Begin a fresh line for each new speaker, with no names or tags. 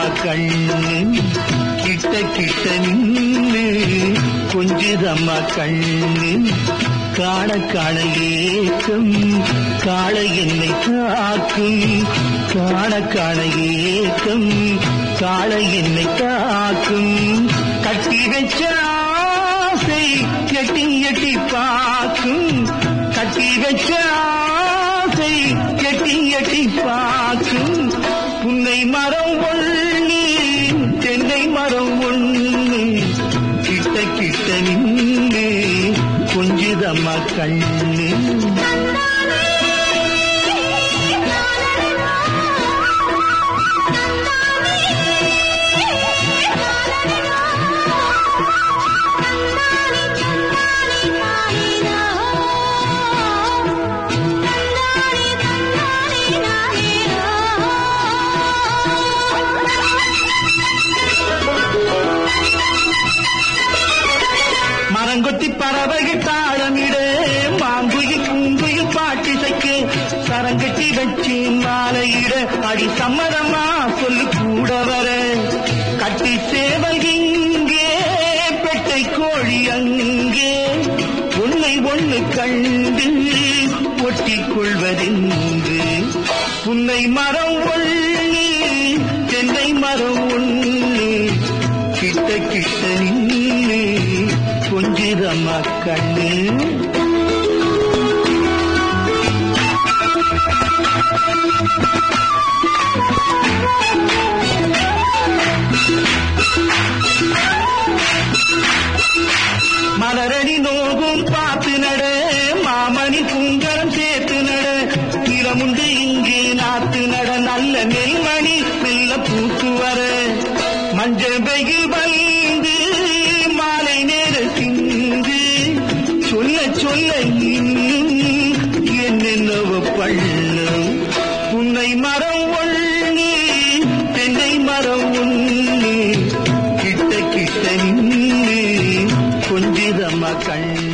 கண்ணு கிட்ட கிட்ட நின்னு கொஞ்சிதம்மா கண்ணு காண காண ஏக்கம் காண என்னை காக்கும் காண காண ஏக்கம் காண என்னை காக்கும் கட்டி வச்ச ஆசை எட்டி எட்டி பார்க்கும் கட்டி வச்ச ஆசை எட்டி எட்டி பார்க்கும் புன்னை மரம் ஒண்ணு தென்னை மரம் ஒண்ணு கிட்ட கிட்ட நின்று கொஞ்சிதம்மா கண்ணு மரங்கொத்தி பறவைகள் தாளமிட மாங்குயில் பூங்குயில் பாட்டிசைக்கு சரங்கட்டி வச்சு மாலையிட அடி சம்மதமா சொல்லு கூட வர கட்டி சேவல் இங்கே பெட்டை கோழி அங்கே உன்னை ஒண்ணு கண்டு ஒட்டிக் கொள்வதென்று புன்னை மரம் ஒண்ணு தென்னை மரம் ஒண்ணு கிட்ட கிட்ட நின்று கொஞ்சிதம்மா கண்ணு மலரடி நோகும் பார்த்து நட மாமணி பூங்கரம் சேர்த்து நட நிறமுண்டு இங்கே நாத்து நட நல்ல நெல்மணி மெல்ல பூத்து வர மஞ்சள் வெயில் வந்து மாலை நேர சிந்து சொல்ல சொல்ல இன்னும் என்னென்னவ பள்ளம் உன்னை மரம் ஒண்ணு தென்னை மரம் ஒண்ணு கிட்ட கிட்ட நின்று கொஞ்சிதம்மா கண்ணு